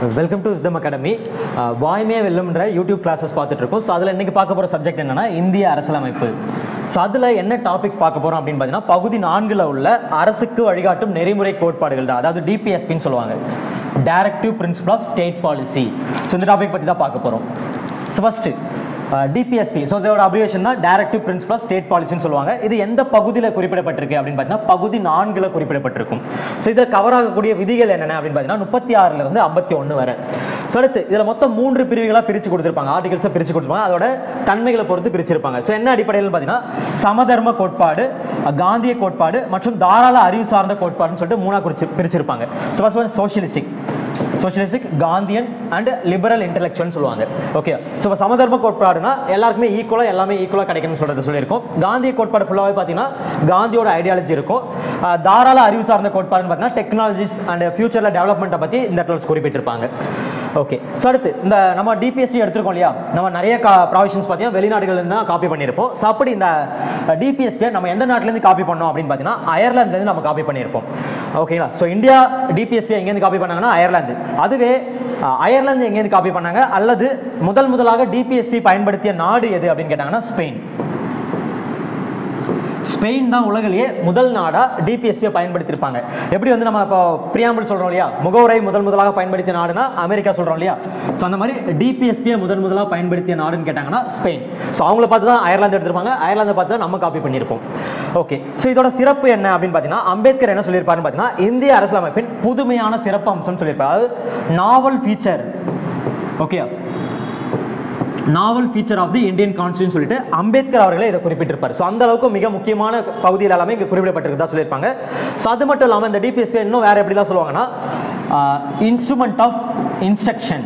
welcome to wisdom academy வாய்மையே வெல்லும்ன்ற YouTube classes பார்த்துட்டு இருக்கோம் ஸோ அதில் இன்னைக்கு பார்க்க போகிற சப்ஜெக்ட் என்னன்னா இந்திய அரசியலமைப்பு ஸோ அதில் என்ன டாபிக் பார்க்க போகிறோம் அப்படின்னு பார்த்தீங்கன்னா பகுதி நான்கில் உள்ள அரசுக்கு வழிகாட்டும் நெறிமுறை கோட்பாடுகள் தான் அதாவது டிபிஎஸ்பின்னு சொல்லுவாங்க directive principle of state policy so இந்த டாபிக் பற்றி தான் பார்க்க போகிறோம் ஸோ ஃபஸ்ட்டு டிபிஎஸ்பி ஸோ இதோட அப்ரிவேஷன் தான் டைரக்டிவ் பிரின்சிபல் ஆஃப் ஸ்டேட் பாலிசின்னு சொல்லுவாங்க இது எந்த பகுதியில் குறிப்பிடப்பட்டிருக்கு அப்படின்னு பார்த்தீங்கன்னா பகுதி நான்கில் குறிப்பிடப்பட்டிருக்கும் ஸோ இதில் கவர் ஆகக்கூடிய விதிகள் என்னென்ன அப்படின்னு பார்த்தீங்கன்னா முப்பத்தி ஆறுலேருந்து ஐம்பத்தி ஒன்று வரை ஸோ அடுத்து இதில் மொத்தம் மூன்று பிரிவுகளாக பிரித்து கொடுத்துருப்பாங்க ஆர்டிகல்ஸை பிரித்து கொடுத்துருப்பாங்க அதோட தன்மைகளை பொறுத்து பிரிச்சிருப்பாங்க ஸோ என்ன அடிப்படையில் பார்த்தீங்கன்னா சமதர்ம கோட்பாடு காந்திய கோட்பாடு மற்றும் தாராள அறிவு சார்ந்த கோட்பாடுன்னு சொல்லிட்டு மூணாக குறிச்சு பிரிச்சிருப்பாங்க so first one socialistic socialistic Gandhian and liberal இன்டெலெக்சுவல்னு சொல்லுவாங்க ஓகே ஸோ இப்போ சமதர்ம கோட்பாடுனா எல்லாருக்குமே ஈக்குவலாக எல்லாமே ஈக்குவலாக கிடைக்கும்னு சொல்கிறது சொல்லியிருக்கோம் காந்திய கோட்பாடு ஃபுல்லாகவே பார்த்தீங்கன்னா காந்தியோட ஐடியாலஜி இருக்கும் ஆஹ் தாராள அறிவு சார்ந்த கோட்பாடுன்னு பார்த்தீங்கன்னா டெக்னாலஜிஸ் அண்ட் ஃபியூச்சரில் டெவலப்மெண்ட்டை பற்றி இந்த இடத்துல குறிப்பிட்டிருப்பாங்க ஓகே ஸோ அடுத்து இந்த நம்ம டிபிஎஸ்பி எடுத்திருக்கோம் இல்லையா நம்ம நிறைய கா ப்ராவிஷன்ஸ் பார்த்தீங்கன்னா வெளிநாடுகள்லேருந்து தான் காப்பி பண்ணியிருப்போம் ஸோ அப்படி இந்த டிபிஎஸ்பியை நம்ம எந்த நாட்டிலேருந்து காப்பி பண்ணோம் அப்படின்னு பார்த்தீங்கன்னா அயர்லாந்துலேருந்து நம்ம காப்பி பண்ணியிருப்போம் ஓகேங்களா ஸோ இந்தியா டிபிஎஸ்பி எங்கேருந்து காப்பி பண்ணாங்கன்னா அயர்லாந்து அதுவே அஹ், அயர்லாந்து எங்கேருந்து காப்பி பண்ணாங்க அல்லது முதல் முதலாக டிபிஎஸ்பி பயன்படுத்திய நாடு எது அப்படின்னு கேட்டாங்கன்னா ஸ்பெயின் ஸ்பெயின் தான் உலகிலேயே முதல் நாடாக டிபிஎஸ்பியை பயன்படுத்தியிருப்பாங்க எப்படி வந்து நம்ம இப்போ பிரியாம்பிள் சொல்கிறோம் இல்லையா முகவுரை முதல் முதலாக பயன்படுத்திய நாடுனா அமெரிக்கா சொல்கிறோம் இல்லையா ஸோ அந்த மாதிரி டிபிஎஸ்பியை முதல் முதலாக பயன்படுத்திய நாடுன்னு கேட்டாங்கன்னா ஸ்பெயின் ஸோ அவங்கள பார்த்து தான் அயர்லாந்து எடுத்திருப்பாங்க அயர்லாந்தை பார்த்து தான் நம்ம காப்பி பண்ணியிருப்போம் ஓகே ஸோ இதோட சிறப்பு என்ன அப்படின்னு பார்த்தீங்கன்னா அம்பேத்கர் என்ன சொல்லியிருப்பாருன்னு பார்த்தீங்கன்னா இந்திய அரசியலமைப்பின் புதுமையான சிறப்பு அம்சம்னு சொல்லியிருப்பாரு அதாவது novel feature okay novel feature of the Indian constitution சொல்லிட்டு அம்பேத்கர் அவர்களே இதை குறிப்பிட்டிருப்பார் ஸோ அந்த அளவுக்கு மிக முக்கியமான பகுதியில் எல்லாமே இங்கே குறிப்பிடப்பட்டிருக்கதா சொல்லியிருப்பாங்க ஸோ அது மட்டும் இல்லாமல் இந்த டிபிஎஸ்பி இன்னும் வேற எப்படிலாம் சொல்லுவாங்கன்னா இன்ஸ்ட்ருமெண்ட் ஆஃப் இன்ஸ்ட்ரக்ஷன்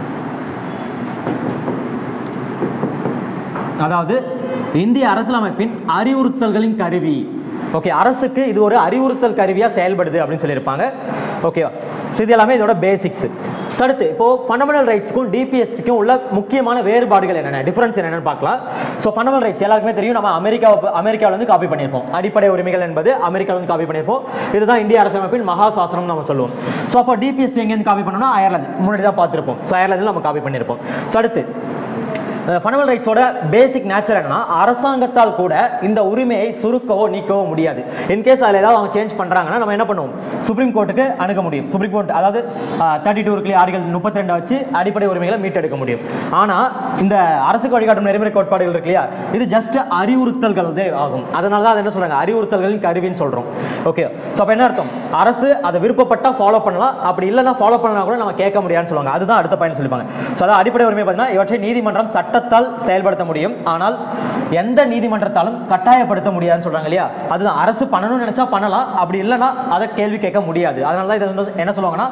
அதாவது இந்திய அரசியலமைப்பின் அறிவுறுத்தல்களின் கருவி ஓகே அரசுக்கு இது ஒரு அறிவுறுத்தல் கருவியாக செயல்படுது அப்படின்னு சொல்லியிருப்பாங்க ஓகேவா ஸோ இது எல்லாமே இதோட பேசிக்ஸ் அடுத்து இப்போ ஃபண்டமெண்டல் ரைட்ஸ்க்கும் டிபிஎஸ்பிக்கும் உள்ள முக்கியமான வேறுபாடுகள் என்னென்ன டிஃபரன்ஸ் என்னென்னு பார்க்கலாம் ஸோ ஃபண்டமெண்டல் ரைட்ஸ் எல்லாருக்குமே தெரியும் நம்ம அமெரிக்காவை அமெரிக்காவில இருந்து காப்பி பண்ணியிருப்போம் அடிப்படை உரிமைகள் என்பது அமெரிக்காவில இருந்து காப்பி பண்ணியிருப்போம் இதுதான் இந்திய அரசியலமைப்பின் மகா சாசனம் நம்ம சொல்லுவோம் ஸோ அப்போ டிபிஎஸ்பி எங்கேருந்து காப்பி பண்ணோம்னா அயர்லாந்து முன்னாடி தான் பார்த்துருப்போம் ஸோ அயர்லாந்தில் நம்ம காப்பி பண்ணியிருப்போம் ஸோ அடுத்து ஃபண்டமெண்டல் ரைட்ஸோட பேசிக் நேச்சர் என்னன்னா அரசாங்கத்தால் கூட இந்த உரிமையை சுருக்கவோ நீக்கவோ முடியாது இன்கேஸ் அதில் ஏதாவது அவங்க சேஞ்ச் பண்ணுறாங்கன்னா நம்ம என்ன பண்ணுவோம் சுப்ரீம் கோர்ட்டுக்கு அணுக முடியும் சுப்ரீம் கோர்ட் அதாவது தேர்ட்டி டூ இருக்குல்லையே ஆர்டிகல் முப்பத்தி ரெண்டை வச்சு அடிப்படை உரிமைகளை மீட்டெடுக்க முடியும் ஆனால் இந்த அரசுக்கு வழிகாட்டும் நெறிமுறை கோட்பாடுகள் இருக்கு இல்லையா இது ஜஸ்ட் அறிவுறுத்தல்கள் ஆகும் அதனால தான் அதை என்ன சொல்றாங்க அறிவுறுத்தல்களின் கருவின்னு சொல்கிறோம் ஓகே ஸோ அப்போ என்ன அர்த்தம் அரசு அதை விருப்பப்பட்டால் ஃபாலோ பண்ணலாம் அப்படி இல்லைன்னா ஃபாலோ பண்ணலாம் கூட நம்ம கேட்க முடியாதுன்னு சொல்லுவாங்க அதுதான் அடுத்த பயன் சொல்லிப்பாங்க ஸோ அதாவது அடிப்படை உரிமை பார்த்தீங்கன்னா இவற்றை நீதிமன்றம் சட்டத்தால் செயல்படுத்த முடியும் ஆனால் எந்த நீதிமன்றத்தாலும் கட்டாயப்படுத்த முடியாதுன்னு சொல்றாங்க இல்லையா அதுதான் அரசு பண்ணணும்னு நினைச்சா பண்ணலாம் அப்படி இல்லைன்னா அதை கேள்வி கேட்க முடியாது அதனால தான் இதை வந்து என்ன சொல்லுவாங்கன்னா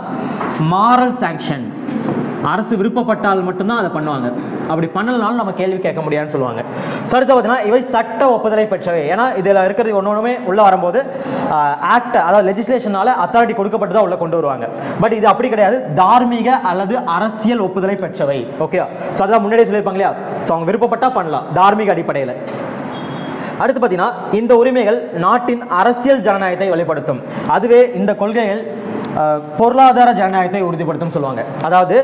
மாரல் சாங்ஷன் அரசு விருப்பப்பட்டால் மட்டும்தான் அதை பண்ணுவாங்க அப்படி பண்ணலனாலும் நம்ம கேள்வி கேட்க முடியாதுன்னு சொல்லுவாங்க ஸோ அடுத்து பார்த்தீங்கன்னா இவை சட்ட ஒப்புதலை பெற்றவை ஏன்னா இதில் இருக்கிறது ஒன்று ஒன்றுமே உள்ளே வரும்போது ஆக்ட் அதாவது லெஜிஸ்லேஷனால அத்தாரிட்டி கொடுக்கப்பட்டு தான் உள்ள கொண்டு வருவாங்க பட் இது அப்படி கிடையாது தார்மீக அல்லது அரசியல் ஒப்புதலை பெற்றவை ஓகே ஸோ அதான் முன்னாடியே சொல்லியிருப்பாங்க இல்லையா ஸோ அவங்க விருப்பப்பட்டா பண்ணலாம் தார்மீக அடிப்படையில் அடுத்து பார்த்தீங்கன்னா இந்த உரிமைகள் நாட்டின் அரசியல் ஜனநாயகத்தை வெளிப்படுத்தும் அதுவே இந்த கொள்கைகள் அஹ், பொருளாதார ஜனநாயகத்தை உறுதிப்படுத்தும் சொல்லுவாங்க அதாவது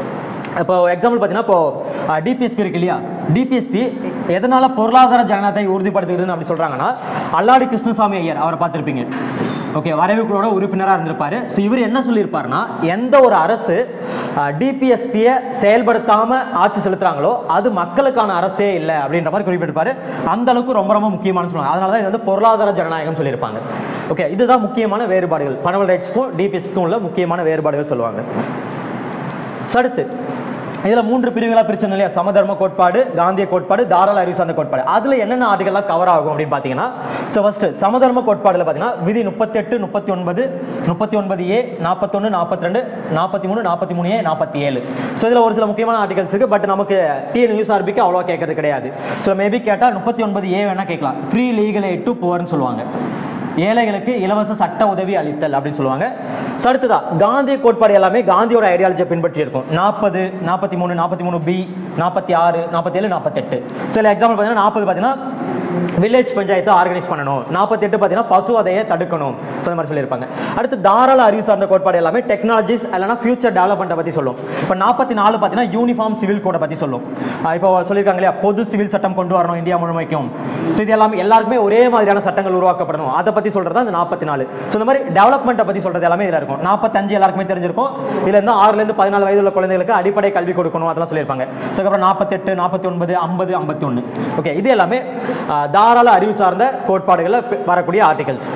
இப்போ எக்ஸாம்பிள் பார்த்தீங்கன்னா இப்போ டிபிஎஸ்பி இருக்கு இல்லையா டிபிஎஸ்பி எதனால பொருளாதார ஜனநாயகத்தை உறுதிப்படுத்துகிறதுன்னு அப்படி சொல்றாங்கன்னா அல்லாடி கிருஷ்ணசாமி ஐயர் அவரை பார்த்துருப்பீங்க ஓகே வரைவுக்குழோட உறுப்பினராக இருந்திருப்பாரு ஸோ இவர் என்ன சொல்லியிருப்பாருன்னா எந்த ஒரு அரசு டிபிஎஸ்பியை செயல்படுத்தாம ஆட்சி செலுத்துறாங்களோ அது மக்களுக்கான அரசே இல்லை அப்படின்ற மாதிரி குறிப்பிட்டிருப்பாரு அந்த அளவுக்கு ரொம்ப ரொம்ப முக்கியமான சொல்லுவாங்க அதனால தான் இது வந்து பொருளாதார ஜனநாயகம் சொல்லியிருப்பாங்க ஓகே இதுதான் முக்கியமான வேறுபாடுகள் ஃபண்டமெண்டல் ரைட்ஸ்க்கும் டிபிஎஸ்பிக்கும் உள்ள முக்கியமான வேறுபாடுகள் சொல்லுவாங்க ஸோ அடுத்து இதில் மூன்று பிரிவுகளாக பிரிச்சோம் இல்லையா சமதர்ம கோட்பாடு காந்திய கோட்பாடு தாராள அறிவு சார்ந்த கோட்பாடு அதில் என்னென்ன ஆர்டிகல்லாம் கவர் ஆகும் அப்படின்னு பார்த்தீங்கன்னா ஸோ ஃபஸ்ட்டு சமதர்ம கோட்பாடில் பார்த்தீங்கன்னா விதி முப்பத்தெட்டு முப்பத்தி ஒன்பது முப்பத்தி ஒன்பது ஏ நாற்பத்தொன்று நாற்பத்தி ரெண்டு நாற்பத்தி மூணு நாற்பத்தி மூணு ஏ நாற்பத்தி ஏழு ஸோ இதில் ஒரு சில முக்கியமான ஆர்டிகல்ஸ் இருக்குது பட் நமக்கு டிஎன் யூஎஸ்ஆர்பிக்கு அவ்வளோவா கேட்கறது கிடையாது ஸோ மேபி கேட்டால் முப்பத்தி ஒன்பது ஏ வேணால் கேட்கலாம் ஃப்ரீ லீகல் எயிட் டு புவர்னு சொல்லுவாங்க ஏழைகளுக்கு இலவச சட்ட உதவி அளித்தல் அப்படின்னு சொல்லுவாங்க So, அடுத்ததா காந்திய கோட்பாடு எல்லாமே காந்தியோட ஐடியாலஜியை பின்பற்றி இருக்கும் நாற்பது நாற்பத்தி மூணு நாற்பத்தி மூணு பி நாற்பத்தி ஆறு நாற்பத்தி ஏழு நாற்பத்தெட்டு சில எக்ஸாம்பிள் பார்த்தீங்கன்னா நாற்பது பார்த்தீங்கன்னா வில்லேஜ் பஞ்சாயத்தை ஆர்கனைஸ் பண்ணணும் நாற்பத்தெட்டு பார்த்தீங்கன்னா பசுவதையை தடுக்கணும் ஸோ இந்த மாதிரி சொல்லியிருப்பாங்க அடுத்து தாராள அறிவு சார்ந்த கோட்பாடு எல்லாமே டெக்னாலஜிஸ் இல்லைனா ஃபியூச்சர் டெவலப்மெண்ட்டை பற்றி சொல்லும் இப்போ நாற்பத்தி நாலு பார்த்தீங்கன்னா யூனிஃபார்ம் சிவில் கோடை பற்றி சொல்லும் ஆஹ் இப்போ சொல்லியிருக்காங்க இல்லையா பொது சிவில் சட்டம் கொண்டு வரணும் இந்தியா முழுமைக்கும் ஸோ இது எல்லாமே எல்லாருக்குமே ஒரே மாதிரியான சட்டங்கள் உருவாக்கப்படணும் அதை பற்றி சொல்கிறது அந்த நாற்பத்தி நாலு ஸோ இந்த மாதிரி டெவலப்மெண்ட்டை பற்றி சொல்கிறது எல்லாமே இதில் இருக்கும் நாற்பத்தஞ்சு எல்லாருக்குமே தெரிஞ்சிருக்கும் இதுல இருந்து ஆறுலேருந்து பதினாலு வயது உள்ள குழந்தைகளுக்கு அடிப்படை கல்வி கொடுக்கணும் அதெல்லாம் சொல்லியிருப்பாங்க ஸோ அதுக்கப்புறம் நாற்பத்தெட்டு நாற்பத்தி ஒன்பது ஐம்பது ஐம்பத்தி ஒன்று ஓகே இது எல்லாமே ஆஹ், தாராள அறிவு சார்ந்த கோட்பாடுகளில் பி- வரக்கூடிய ஆர்டிகல்ஸ்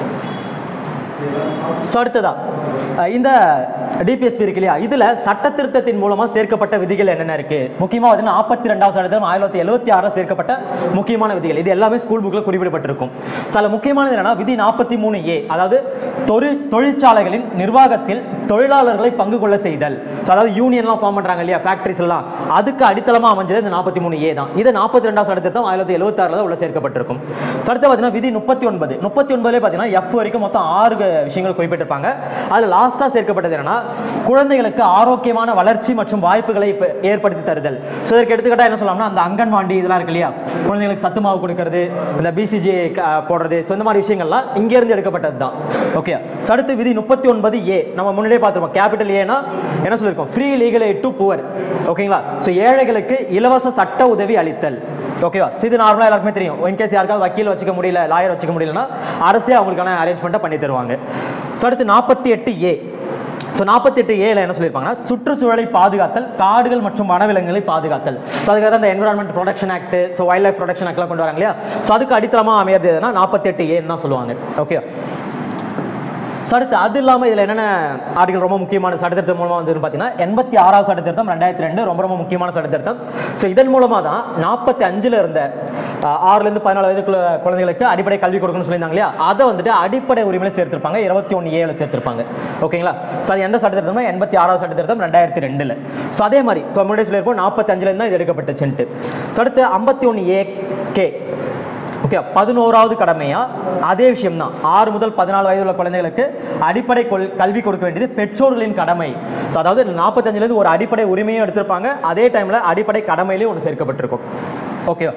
ஸோ அடுத்ததா அஹ் இந்த டிபிஎஸ்பி இருக்கு இல்லையா இதில் சட்ட திருத்தத்தின் மூலமாக சேர்க்கப்பட்ட விதிகள் என்னென்ன இருக்கு முக்கியமாக வந்து நாற்பத்தி ரெண்டாவது சட்டத்தில் ஆயிரத்தி தொள்ளாயிரத்தி எழுபத்தி ஆறில் சேர்க்கப்பட்ட முக்கியமான விதிகள் இது எல்லாமே ஸ்கூல் புக்கில் குறிப்பிடப்பட்டிருக்கும் சில முக்கியமானது என்னன்னா விதி நாற்பத்தி மூணு ஏ அதாவது தொழில் தொழிற்சாலைகளின் நிர்வாகத்தில் தொழிலாளர்களை பங்கு கொள்ள செய்தல் ஸோ அதாவது யூனியன்லாம் ஃபார்ம் பண்ணுறாங்க இல்லையா ஃபேக்ட்ரிஸ் எல்லாம் அதுக்கு அடித்தளமாக அமைஞ்சது இந்த நாற்பத்தி மூணு ஏ தான் இது நாற்பத்தி ரெண்டாவது சட்டத்திட்டம் ஆயிரத்தி தொள்ளாயிரத்தி எழுபத்தாறில் தான் உள்ள சேர்க்கப்பட்டிருக்கும் ஸோ அடுத்து பார்த்தீங்கன்னா விதி முப்பத்தி ஒன்பது முப்பத்தி ஒன்பதுலேயே பார்த்தீங்கன்னா எஃப் வரைக்கும் மொத்தம் ஆறு விஷயங்கள் குறிப்பிட்டிருப்பாங்க அதில் லாஸ்ட்டாக சேர்க்கப்பட்டது என்னன்னா குழந்தைகளுக்கு ஆரோக்கியமான வளர்ச்சி மற்றும் வாய்ப்புகளை இப்ப ஏற்படுத்தி தருதல் ஸோ இதற்கு எடுத்துக்கிட்டா என்ன சொல்லலாம்னா அந்த அங்கன்வாடி இதெல்லாம் இருக்கு இல்லையா குழந்தைகளுக்கு சத்து மாவு கொடுக்கறது இந்த பிசிஜி போடுறது ஸோ இந்த மாதிரி விஷயங்கள்லாம் இங்கேருந்து எடுக்கப்பட்டது தான் ஓகே ஸோ அடுத்து விதி முப்பத்தி ஒன்பது ஏ நம்ம முன்னாடியே பார்த்துருப்போம் கேபிட்டல் ஏனா என்ன சொல்லியிருக்கோம் free legal aid to poor ஓகேங்களா ஸோ ஏழைகளுக்கு இலவச சட்ட உதவி அளித்தல் ஓகேவா ஸோ இது நார்மலாக எல்லாருக்குமே தெரியும் இன்கேஸ் யாருக்காவது வக்கீல் வச்சுக்க முடியல லாயர் வச்சுக்க முடியலன்னா அரசே அவங்களுக்கான அரேஞ்ச்மெண்ட்டை பண்ணி தருவாங்க ஸோ அடுத்து நாற்பத்தி எட்டு ஏ ஸோ நாற்பத்தெட்டு ஏல என்ன சொல்லியிருப்பாங்கன்னா சுற்றுச்சூழலை பாதுகாத்தல் காடுகள் மற்றும் வனவிலங்குகளை பாதுகாத்தல் ஸோ அதுக்காக தான் இந்த environment protection act so wildlife protection ஆக்ட்லாம் கொண்டு வராங்க இல்லையா ஸோ அதுக்கு அடித்தளமாக அமையாது எதுனா நாற்பத்தெட்டு ஏன்னு தான் சொல்லுவாங்க ஓகே ஸோ அடுத்து அது இல்லாமல் இதில் என்னென்ன ஆர்டிகல் ரொம்ப முக்கியமான சட்டத்திருத்தம் மூலமாக வந்து பார்த்தீங்கன்னா எண்பத்தி ஆறாவது சட்டத்திருத்தம் ரெண்டாயிரத்தி ரெண்டு ரொம்ப ரொம்ப முக்கியமான சட்டத்திருத்தம் ஸோ இதன் மூலமாக தான் நாற்பத்தி அஞ்சில் இருந்த ஆஹ், ஆறுலேருந்து பதினாலு வயதுக்குள்ள குழந்தைகளுக்கு அடிப்படை கல்வி கொடுக்கணும்னு சொல்லியிருந்தாங்க இல்லையா அதை வந்துட்டு அடிப்படை உரிமையில சேர்த்திருப்பாங்க இருபத்தி ஒன்று ஏழு சேர்த்திருப்பாங்க ஓகேங்களா ஸோ அது எந்த சட்டத்திருத்தம்னா எண்பத்தி ஆறாவது சட்டத்திருத்தம் ரெண்டாயிரத்தி ரெண்டில் ஸோ அதே மாதிரி ஸோ முன்னாடி சொல்லியிருப்போம் நாற்பத்தஞ்சிலேருந்து தான் இது எடுக்கப்பட்டுச்சுன்ட்டு ஸோ அடுத்து ஐம்பத்தி ஒன்று ஏ கே ஓகே பதினோராவது கடமையா அதே விஷயம் தான் ஆறு முதல் பதினாலு வயது உள்ள குழந்தைகளுக்கு அடிப்படை கொள் கல்வி கொடுக்க வேண்டியது பெற்றோர்களின் கடமை ஸோ அதாவது நாற்பத்தஞ்சிலேருந்து ஒரு அடிப்படை உரிமையும் எடுத்திருப்பாங்க அதே டைமில் அடிப்படை கடமையிலையும் ஒன்று சேர்க்கப்பட்டிருக்கும் ஓகேவா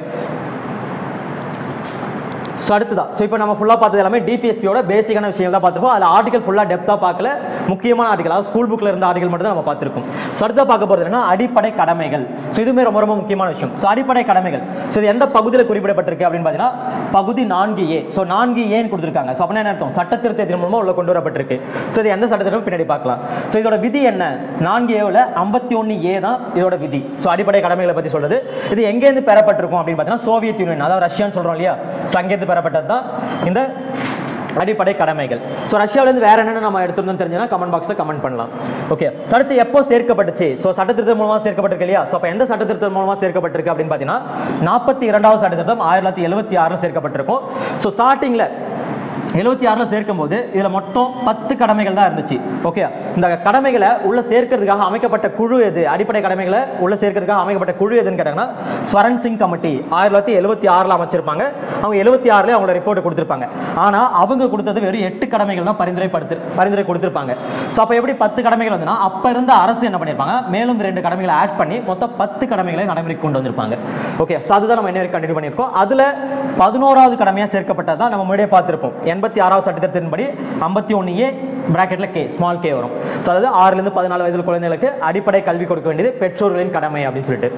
ஸோ அடுத்ததான் ஸோ இப்போ நம்ம ஃபுல்லாக பார்த்தது எல்லாமே டிபிஎஸ்பியோட பேசிக்கான விஷயம் தான் பார்த்துருப்போம் அதில் ஆர்டிகல் ஃபுல்லாக டெப்த்தாக பார்க்கல முக்கியமான ஆர்டிகல் அதாவது ஸ்கூல் புக்கில் இருந்த ஆர்டிகல் மட்டும் தான் நம்ம பார்த்துருக்கோம் ஸோ அடுத்ததாக பார்க்க போகிறது என்னன்னா அடிப்படை கடமைகள் ஸோ இதுவுமே ரொம்ப ரொம்ப முக்கியமான விஷயம் ஸோ அடிப்படை கடமைகள் ஸோ இது எந்த பகுதியில் குறிப்பிடப்பட்டிருக்கு அப்படின்னு பார்த்தீங்கன்னா பகுதி நான்கு ஏ ஸோ நான்கு ஏன்னு கொடுத்துருக்காங்க ஸோ அப்படின்னா என்ன அர்த்தம் சட்ட திருத்தத்தின் மூலமாக உள்ள கொண்டு வரப்பட்டிருக்கு ஸோ இது எந்த சட்டத்திலும் பின்னாடி பார்க்கலாம் ஸோ இதோட விதி என்ன நான்கு ஏவில் ஐம்பத்தி ஒன்று ஏ தான் இதோட விதி ஸோ அடிப்படை கடமைகளை பற்றி சொல்றது இது எங்கேருந்து பெறப்பட்டிருக்கும் அப்படின்னு பார்த்தீங்கன்னா சோவியத் யூனியன் அதாவது ரஷ்யான்னு சொல்கிறோம் இல்லையா ஸோ அங்கேருந்து பெறப்பட்டது தான் இந்த அடிப்படை கடமைகள் ஸோ ரஷ்யாவிலேருந்து வேற என்னென்ன நம்ம எடுத்திருந்தோம் தெரிஞ்சுன்னா கமெண்ட் பாக்ஸில் கமெண்ட் பண்ணலாம் ஓகே ஸோ அடுத்து எப்போ சேர்க்கப்பட்டுச்சு ஸோ சட்டத்திருத்தம் மூலமாக சேர்க்கப்பட்டிருக்கு இல்லையா ஸோ அப்போ எந்த சட்டத்திருத்தம் மூலமாக சேர்க்கப்பட்டிருக்கு அப்படின்னு பார்த்தீங்கன்னா நாற்பத்தி இரண்டாவது சட்டத்திருத்தம் ஆயிரத்தி தொள்ளாயிரத்தி எழுபத்தி ஆறில் சேர்க்கப்பட்டிருக்கும் ஸோ ஸ்டார்டிங்கில் எழுபத்தி ஆறில் சேர்க்கும்போது இதில் மொத்தம் பத்து கடமைகள் தான் இருந்துச்சு ஓகே இந்த கடமைகளை உள்ள சேர்க்கறதுக்காக அமைக்கப்பட்ட குழு எது அடிப்படை கடமைகளை உள்ள சேர்க்கறதுக்காக அமைக்கப்பட்ட குழு எதுன்னு கேட்டாங்கன்னா ஸ்வரன் சிங் கமிட்டி ஆயிரத்தி தொள்ளாயிரத்தி எழுபத்தி ஆறில் அமைச்சிருப்பாங்க அவங்க எழுபத்தி ஆறுல அவங்களோட ரிப்போர்ட் கொடுத்துருப்பாங்க ஆனால் அவங்க கொடுத்தது வெறும் எட்டு கடமைகள் தான் பரிந்துரை படுத்து பரிந்துரை கொடுத்துருப்பாங்க ஸோ அப்போ எப்படி பத்து கடமைகள் வந்துன்னா அப்போ இருந்த அரசு என்ன பண்ணியிருப்பாங்க மேலும் ரெண்டு கடமைகளை ஆட் பண்ணி மொத்தம் பத்து கடமைகளை நடைமுறைக்கு கொண்டு வந்திருப்பாங்க ஓகே ஸோ அதுதான் நம்ம என்ன வரைக்கும் கண்டினியூ பண்ணியிருக்கோம் அதில் பதினோராவது கடமையாக சேர்க்கப்பட்டது தான் நம்ம முன்னாடியே பார்த்துருப்போம் எண்பத்தி ஆறாவது சட்டத்தின்படி ஐம்பத்தி ஒன்று ஏ பிராக்கெட்டில் கே ஸ்மால் கே வரும் ஸோ அதாவது ஆறுலேருந்து பதினாலு வயது குழந்தைகளுக்கு அடிப்படை கல்வி கொடுக்க வேண்டியது பெற்றோர்களின் கடமை அப்படின்னு சொல்லிட்டு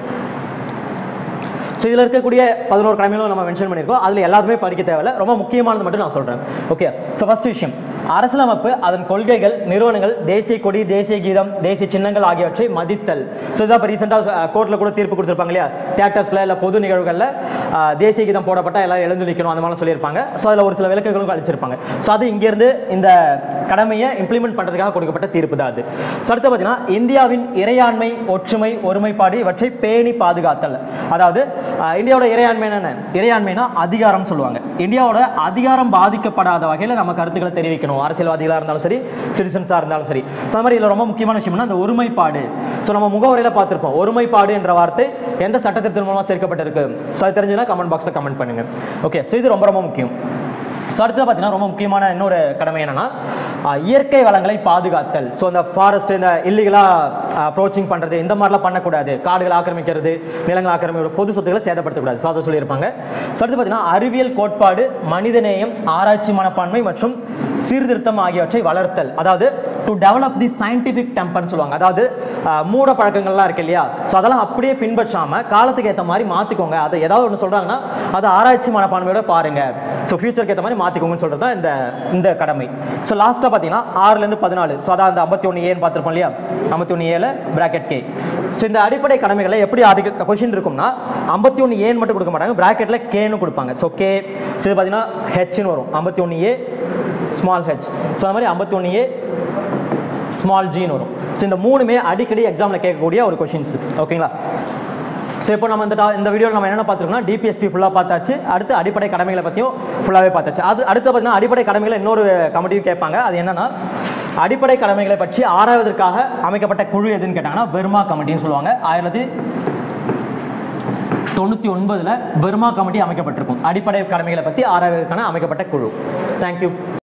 ஸோ இதில் இருக்கக்கூடிய பதினோரு கடமைகளும் நம்ம மென்ஷன் பண்ணியிருக்கோம் அதில் எல்லாத்துமே படிக்க தேவையில்ல ரொம்ப முக்கியமானது மட்டும் நான் சொல்கிறேன் ஓகே ஸோ ஃபர்ஸ்ட் விஷயம் அரசியலமைப்பு அதன் கொள்கைகள் நிறுவனங்கள் தேசிய கொடி தேசிய கீதம் தேசிய சின்னங்கள் ஆகியவற்றை மதித்தல் ஸோ இதான் இப்போ ரீசெண்டாக கோர்ட்டில் கூட தீர்ப்பு கொடுத்துருப்பாங்க இல்லையா தேட்டர்ஸில் இல்லை பொது நிகழ்வுகளில் ஆஹ், தேசிய கீதம் போடப்பட்டால் எல்லாம் எழுந்து நிற்கணும் அந்த மாதிரிலாம் சொல்லியிருப்பாங்க ஸோ அதில் ஒரு சில விளக்குகளும் அளிச்சிருப்பாங்க ஸோ அது இங்கேருந்து இந்த கடமையை இம்ப்ளிமெண்ட் பண்ணுறதுக்காக கொடுக்கப்பட்ட தீர்ப்பு தான் அது ஸோ அடுத்து பார்த்தீங்கன்னா இந்தியாவின் இறையாண்மை ஒற்றுமை ஒருமைப்பாடு இவற்றை பேணி பாதுகாத்தல் அதாவது ஆஹ், இந்தியாவோட இறையாண்மை என்ன இறையாண்மைனா அதிகாரம் சொல்லுவாங்க இந்தியாவோட அதிகாரம் பாதிக்கப்படாத வகையில் நம்ம கருத்துக்களை தெரிவிக்கணும் அரசியல்வாதிகளாக இருந்தாலும் சரி சிட்டிசன்ஸாக இருந்தாலும் சரி ஸோ அந்த மாதிரி இதில் ரொம்ப முக்கியமான விஷயம்னா அந்த ஒருமைப்பாடு ஸோ நம்ம முகவரியில் பார்த்துருப்போம் ஒருமைப்பாடு என்ற வார்த்தை எந்த சட்டத்திட்டத்தின் மூலமாக சேர்க்கப்பட்டிருக்கு ஸோ அது தெரிஞ்சுன்னா கமெண்ட் பாக்ஸில் கமெண்ட் பண்ணுங்க ஓகே ஸோ இது ரொம்ப ரொம்ப முக்கியம் ஸோ அடுத்து பார்த்தீங்கன்னா ரொம்ப முக்கியமான இன்னொரு கடமை என்னன்னா ஆஹ், இயற்கை வளங்களை பாதுகாத்தல் ஸோ இந்த ஃபாரஸ்ட் இந்த இல்லீகலாக அப்ரோச்சிங் பண்ணுறது இந்த மாதிரிலாம் பண்ணக்கூடாது காடுகள் ஆக்கிரமிக்கிறது நிலங்கள் ஆக்கிரமிக்கிறது பொது சொத்துக்களை சேதப்படுத்தக்கூடாது ஸோ அதை சொல்லியிருப்பாங்க ஸோ அடுத்து பார்த்தீங்கன்னா அறிவியல் கோட்பாடு மனிதநேயம் ஆராய்ச்சி மனப்பான்மை மற்றும் சீர்திருத்தம் ஆகியவற்றை வளர்த்தல் அதாவது டு டெவலப் தி சயின்டிஃபிக் டெம்பர்னு சொல்லுவாங்க அதாவது ஆஹ், மூட பழக்கங்கள்லாம் இருக்கு இல்லையா ஸோ அதெல்லாம் அப்படியே பின்பற்றாம காலத்துக்கு ஏற்ற மாதிரி மாற்றிக்கோங்க அதை ஏதாவது ஒன்று சொல்கிறாங்கன்னா அதை ஆராய்ச்சி மனப்பான்மையோட பாருங்க ஸோ ஃபியூச்சருக்கு ஏற்ற மாதிரி மாற்றிக்கோங்கன்னு சொல்கிறது தான் இந்த இந்த கடமை ஸோ லாஸ்ட்டாக பார்த்தீங்கன்னா ஆறுலேருந்து பதினாலு ஸோ அதான் அந்த ஐம்பத்தி ஒன்று ஏன்னு பார்த்துருப்போம் இல்லையா ஐம்பத்தி ஒன்று ஏல பிராக்கெட் கே ஸோ இந்த அடிப்படை கடமைகளை எப்படி ஆர்டிகல் கொஷின் இருக்கும்னா ஐம்பத்தி ஒன்று ஏன்னு மட்டும் கொடுக்க மாட்டாங்க பிராக்கெட்டில் கேன்னு கொடுப்பாங்க ஸோ கே ஸோ இது பார்த்தீங்கன்னா ஹெச்னு வரும் ஐம்பத்தி ஒன்று ஏ ஸ்மால் ஹெச் ஸோ அந்த மாதிரி ஐம்பத்தி ஒன்று ஏ ஸ்மால் ஜின்னு வரும் ஸோ இந்த மூணுமே அடிக்கடி எக்ஸாமில் கேட்கக்கூடிய ஒரு கொஷின்ஸ் ஓகேங்களா ஸோ இப்போ நம்ம இந்த டா- இந்த வீடியோவில் நம்ம என்ன பார்த்துருக்கோம்னா டிபிஎஸ்பி ஃபுல்லாக பார்த்தாச்சு அடுத்து அடிப்படை கடமைகளை பற்றியும் ஃபுல்லாகவே பார்த்தாச்சு அது அடுத்து பார்த்தீங்கன்னா அடிப்படை கடமைகளை இன்னொரு கமிட்டியும் கேட்பாங்க அது என்னன்னா அடிப்படை கடமைகளை பற்றி ஆராய்வதற்காக அமைக்கப்பட்ட குழு எதுன்னு கேட்டாங்கன்னா பெர்மா கமிட்டின்னு சொல்லுவாங்க ஆயிரத்தி தொண்ணூற்றி ஒன்பதில் பெர்மா கமிட்டி அமைக்கப்பட்டிருக்கும் அடிப்படை கடமைகளை பற்றி ஆராய்வதற்கான அமைக்கப்பட்ட குழு தேங்க்யூ